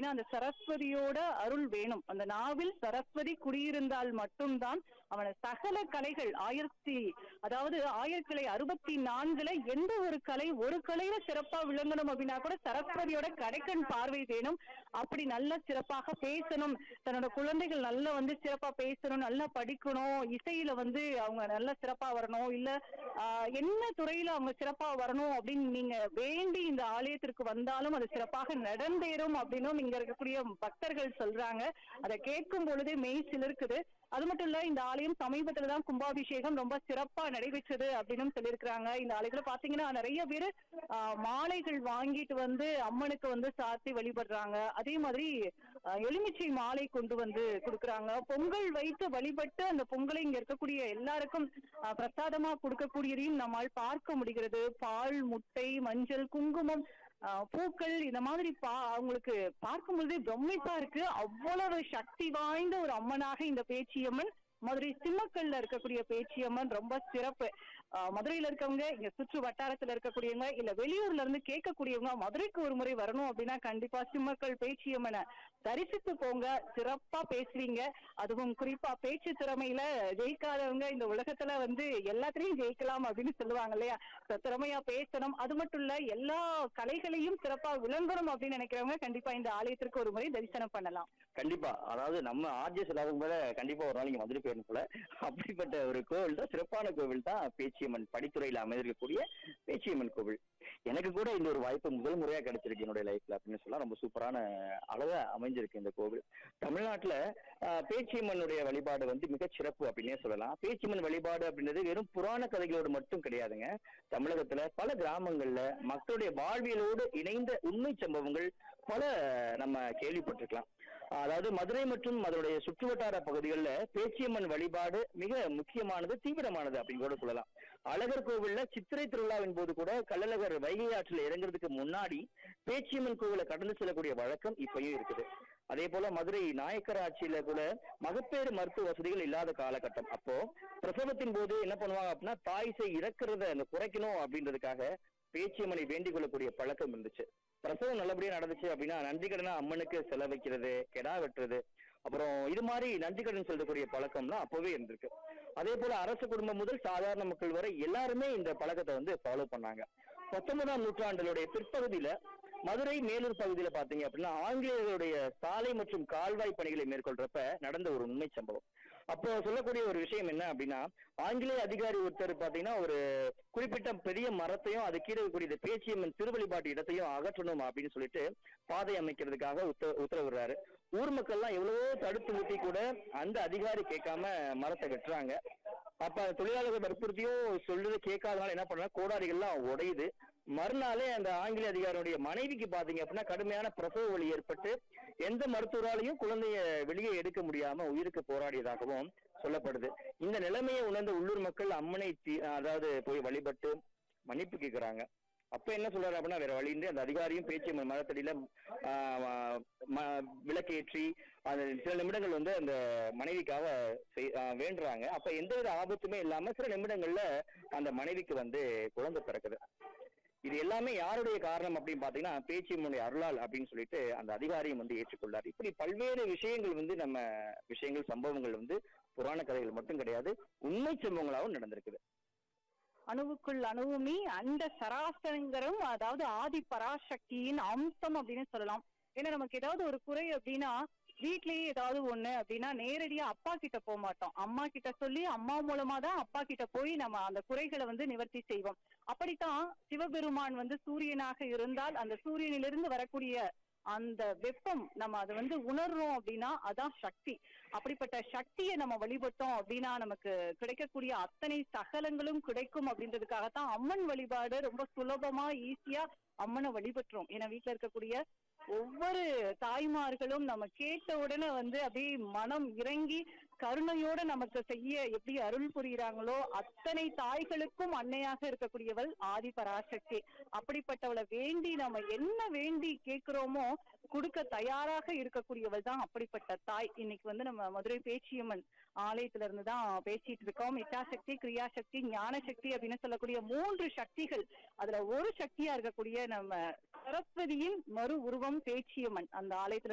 அப்படின்னா அந்த சரஸ்வதியோட அருள் வேணும் அந்த நாவில் சரஸ்வதி குடியிருந்தால் மட்டும்தான் அவன சகல கலைகள் ஆயிரத்தி அதாவது ஆயிரக்கலை அறுபத்தி நான்குல எந்த ஒரு கலை ஒரு கலையில சிறப்பா விளங்கணும் அப்படின்னா கூட சரஸ்வதியோட கடைக்கண் பார்வை வேணும் அப்படி நல்ல சிறப்பாக பேசணும் தன்னோட குழந்தைகள் நல்லா வந்து சிறப்பா பேசணும் நல்லா படிக்கணும் இசையில வந்து அவங்க நல்லா சிறப்பா வரணும் இல்ல ஆஹ், என்ன துறையில அவங்க சிறப்பா வரணும் அப்படின்னு நீங்க வேண்டி இந்த ஆலயத்திற்கு வந்தாலும் அது சிறப்பாக நடந்தேறும் அப்படின்னும் இங்க இருக்கக்கூடிய பக்தர்கள் சொல்றாங்க அதை கேட்கும் பொழுதே மெய் சிலிர்க்குது அது மட்டும் இல்ல இந்த ஆலயம் சமீபத்துல தான் கும்பாபிஷேகம் ரொம்ப சிறப்பா நடைபெற்றது அப்படின்னு சொல்லியிருக்கிறாங்க இந்த ஆலயத்துல பாத்தீங்கன்னா நிறைய பேர் மாலைகள் வாங்கிட்டு வந்து அம்மனுக்கு வந்து சாத்தி வழிபடுறாங்க அதே மாதிரி ஆஹ், எலுமிச்சை மாலை கொண்டு வந்து கொடுக்கறாங்க பொங்கல் வைத்து வழிபட்டு அந்த பொங்கலை இங்க இருக்கக்கூடிய எல்லாருக்கும் ஆஹ், பிரசாதமா கொடுக்கக்கூடியதையும் நம்மால் பார்க்க முடிகிறது பால் முட்டை மஞ்சள் குங்குமம் ஆஹ், பூக்கள் இந்த மாதிரி பா அவங்களுக்கு பார்க்கும் பொழுதே பிரமிப்பா இருக்கு அவ்வளவு சக்தி வாய்ந்த ஒரு அம்மனாக இந்த பேச்சியம்மன் மதுரை சிம்மக்கல்ல இருக்கக்கூடிய பேச்சியம்மன் ரொம்ப சிறப்பு ஆஹ், மதுரையில இருக்கவங்க இங்க சுற்று வட்டாரத்துல இருக்கக்கூடியவங்க இல்ல வெளியூர்ல இருந்து கேட்கக்கூடியவங்க மதுரைக்கு ஒரு முறை வரணும் அப்படின்னா கண்டிப்பா சிம்மக்கல் பேச்சியம்மனை தரிசித்து போங்க சிறப்பா பேசுவீங்க அதுவும் குறிப்பா பேச்சு திறமையில ஜெயிக்காதவங்க இந்த உலகத்துல வந்து எல்லாத்துலயும் ஜெயிக்கலாம் அப்படின்னு சொல்லுவாங்க இல்லையா So, திறமையா பேசணும் அது மட்டும் இல்ல எல்லா கலைகளையும் சிறப்பா விளங்கணும் அப்படின்னு நினைக்கிறவங்க கண்டிப்பா இந்த ஆலயத்திற்கு ஒரு முறை தரிசனம் பண்ணலாம் கண்டிப்பா அதாவது நம்ம ஆர்ஜிஎஸ் இல்லாத போல கண்டிப்பா ஒரு நாள் நீங்க மதுரை போயிடணும் போல அப்படிப்பட்ட ஒரு கோவில் தான் சிறப்பான கோவில் தான் பேச்சியம்மன் படித்துறையில அமைந்திருக்கக்கூடிய பேச்சியம்மன் கோவில் எனக்கு கூட இந்த ஒரு வாய்ப்பு முதல் முறையா கிடைச்சிருக்கு என்னுடைய லைஃப்ல அப்படின்னு சொல்லலாம் ரொம்ப சூப்பரான அழகா அமைஞ்சிருக்கு இந்த கோவில் தமிழ்நாட்டுல ஆஹ், பேச்சியம்மனுடைய வழிபாடு வந்து மிகச் சிறப்பு அப்படின்னே சொல்லலாம் பேச்சியம்மன் வழிபாடு அப்படின்றது வெறும் புராண கதைகளோடு மட்டும் கிடையாதுங்க தமிழகத்துல பல கிராமங்கள்ல மக்களுடைய வாழ்வியலோடு இணைந்த உண்மை சம்பவங்கள் பல நம்ம கேள்விப்பட்டிருக்கலாம் அதாவது மதுரை மற்றும் அதனுடைய சுற்றுவட்டார பகுதிகளில் பேச்சியம்மன் வழிபாடு மிக முக்கியமானது தீவிரமானது அப்படின்னு கூட சொல்லலாம் அழகர் கோவில்ல சித்திரை திருவிழாவின் போது கூட கள்ளழகர் வைகை ஆற்றில் இறங்குறதுக்கு முன்னாடி பேச்சியம்மன் கோவிலை கடந்து செல்லக்கூடிய வழக்கம் இப்பயும் இருக்குது அதே போல மதுரை நாயக்கர் ஆட்சியில கூட மகப்பேறு மருத்துவ வசதிகள் இல்லாத காலகட்டம் அப்போ பிரசவத்தின் போது என்ன பண்ணுவாங்க அப்படின்னா தாய்சை இறக்குறத அந்த குறைக்கணும் அப்படின்றதுக்காக பேச்சியம்மனை வேண்டிக் கொள்ளக்கூடிய பழக்கம் இருந்துச்சு பிரசவம் நல்லபடியா நடந்துச்சு அப்படின்னா நன்றிக்கடனா அம்மனுக்கு செலவைக்கிறது கெடா வெட்டுறது அப்புறம் இது மாதிரி நன்றிக்கடன் செலுத்தக்கூடிய பழக்கம்லாம் அப்பவே இருந்திருக்கு அதே போல அரசு குடும்பம் முதல் சாதாரண மக்கள் வரை எல்லாருமே இந்த பழக்கத்தை வந்து ஃபாலோ பண்ணாங்க பத்தொன்பதாம் நூற்றாண்டுடைய பிற்பகுதியில மதுரை மேலூர் பகுதியில பாத்தீங்க அப்படின்னா ஆங்கிலேயர்களுடைய சாலை மற்றும் கால்வாய் பணிகளை மேற்கொள்றப்ப நடந்த ஒரு உண்மை சம்பவம் அப்போ சொல்லக்கூடிய ஒரு விஷயம் என்ன அப்படின்னா ஆங்கிலேய அதிகாரி ஒருத்தர் பாத்தீங்கன்னா ஒரு குறிப்பிட்ட பெரிய மரத்தையும் அது கீழே இருக்கக்கூடிய இந்த பேச்சியம்மன் திருவழிபாட்டு இடத்தையும் அகற்றணும் அப்படின்னு சொல்லிட்டு பாதை அமைக்கிறதுக்காக உத்த உத்தரவிடுறாரு ஊர் மக்கள்லாம் எவ்வளவோ தடுத்து ஊட்டி கூட அந்த அதிகாரி கேட்காம மரத்தை வெட்டுறாங்க அப்ப தொழிலாளர்கள் வற்புறுத்தியும் சொல்றது கேட்காதனால என்ன பண்றாங்க கோடாரிகள்லாம் உடையுது மறுநாளே அந்த ஆங்கில அதிகாரியுடைய மனைவிக்கு பாத்தீங்க அப்படின்னா கடுமையான பிரசவ வலி ஏற்பட்டு எந்த மருத்துவராலையும் குழந்தைய வெளியே எடுக்க முடியாம உயிருக்கு போராடியதாகவும் சொல்லப்படுது இந்த நிலைமையை உணர்ந்த உள்ளூர் மக்கள் அம்மனை தி- அதாவது போய் வழிபட்டு மன்னிப்பு கேட்கிறாங்க அப்ப என்ன சொல்றாரு அப்படின்னா வேற வழியின்றி அந்த அதிகாரியும் பேச்சு மரத்தடியில ஆஹ், ம- விளக்கேற்றி அந்த சில நிமிடங்கள் வந்து அந்த மனைவிக்காக செய்- ஆஹ், வேண்டுறாங்க அப்ப எந்தவித ஆபத்துமே இல்லாம சில நிமிடங்கள்ல அந்த மனைவிக்கு வந்து குழந்தை பிறக்குது இது எல்லாமே யாருடைய காரணம் அப்படின்னு பாத்தீங்கன்னா பேச்சியம்மனுடைய அருளால் அப்படின்னு சொல்லிட்டு அந்த அதிகாரியும் வந்து ஏற்றுக்கொள்ளார் இப்படி பல்வேறு விஷயங்கள் வந்து நம்ம விஷயங்கள் சம்பவங்கள் வந்து புராண கதைகள் மட்டும் கிடையாது உண்மை சம்பவங்களாகவும் நடந்திருக்குது அணுவுக்குள் அணுவுமி அந்த சராசரங்கரும் அதாவது ஆதி பராசக்தியின் அம்சம் அப்படின்னு சொல்லலாம் ஏன்னா நமக்கு ஏதாவது ஒரு குறை அப்படின்னா வீட்லயே ஏதாவது ஒண்ணு அப்படின்னா நேரடியா அப்பா கிட்ட போக மாட்டோம் அம்மா கிட்ட சொல்லி அம்மா மூலமா தான் அப்பா கிட்ட போய் நம்ம அந்த குறைகளை வந்து நிவர்த்தி செய்வோம் அப்படித்தான் சிவபெருமான் வந்து சூரியனாக இருந்தால் அந்த சூரியனிலிருந்து வரக்கூடிய அந்த வெப்பம் நம்ம அதை வந்து உணர்றோம் அப்படின்னா அதான் சக்தி அப்படிப்பட்ட சக்தியை நம்ம வழிபட்டோம் அப்படின்னா நமக்கு கிடைக்கக்கூடிய அத்தனை சகலங்களும் கிடைக்கும் அப்படின்றதுக்காகத்தான் அம்மன் வழிபாடு ரொம்ப சுலபமா ஈஸியா அம்மனை வழிபட்டுறோம் ஏன்னா வீட்டுல இருக்கக்கூடிய ஒவ்வொரு தாய்மார்களும் நம்ம கேட்ட உடனே வந்து அப்படியே மனம் இறங்கி கருணையோட நமக்கு செய்ய எப்படி அருள் புரியுறாங்களோ அத்தனை தாய்களுக்கும் அன்னையாக இருக்கக்கூடியவள் ஆதி பராசக்தி அப்படிப்பட்டவளை வேண்டி நம்ம என்ன வேண்டி கேட்கிறோமோ கொடுக்க தயாராக இருக்கக்கூடியவள் தான் அப்படிப்பட்ட தாய் இன்னைக்கு வந்து நம்ம மதுரை பேச்சியம்மன் ஆலயத்துல இருந்து தான் பேசிட்டு இருக்கோம் இச்சாசக்தி கிரியாசக்தி ஞான சக்தி அப்படின்னு சொல்லக்கூடிய மூன்று சக்திகள் அதுல ஒரு சக்தியா இருக்கக்கூடிய நம்ம சரஸ்வதியின் மறு உருவம் பேச்சியம்மன் அந்த ஆலயத்துல